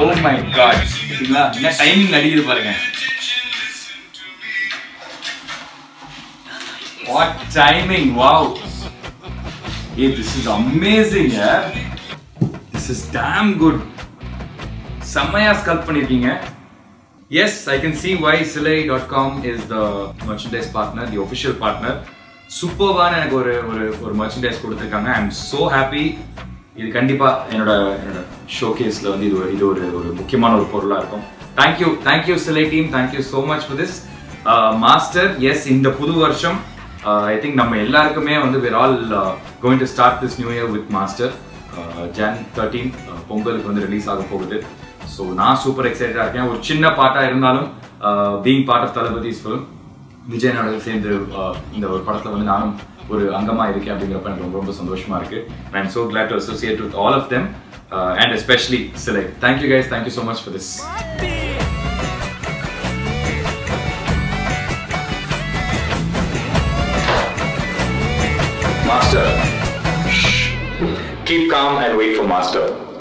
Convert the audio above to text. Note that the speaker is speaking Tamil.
ஓ மை காட் சரிங்களா என்ன டைமிங் அடிக்குது பாருங்க what timing wow ah this is amazing this is damn good செம்மையா ஸ்கல்ப் பண்ணிருக்கீங்க yes I can see why Silai dot com is the merchandise partner the official partner சூப்பர்வான எனக்கு ஒரு ஒரு ஒரு மர்ச்சன்டைஸ் கொடுத்துருக்காங்க ஐ எம் ஸோ ஹாப்பி இது கண்டிப்பா என்னோட என்னோட ஷோ கேஸ்ல வந்து இது ஒரு இது ஒரு ஒரு முக்கியமான ஒரு பொருளா இருக்கும் thank you thank you Silai team thank you so much for this master yes இந்த புது வருஷம் ஐ திங்க் நம்ம எல்லாருக்குமே வந்து we're all going to start this new year with master Jan thirteen பொங்கலுக்கு வந்து ரிலீஸ் ஆக போகுது ஸோ நான் சூப்பர் எக்ஸைட்டடாக இருக்கேன் ஒரு சின்ன பாட்டாக இருந்தாலும் பீங் பார்ட் ஆஃப் தளபதிஸ் ஃபிலிம் விஜய் நாடக சேர்ந்து uh, இந்த ஒரு படத்தில் வந்து நானும் ஒரு அங்கமாக இருக்கேன் அப்படிங்கிறப்ப எனக்கு ரொம்ப ரொம்ப சந்தோஷமா இருக்கு I am so glad to associate with all of them and especially Silai thank you guys thank you so much for this Master. Keep calm and wait for Master.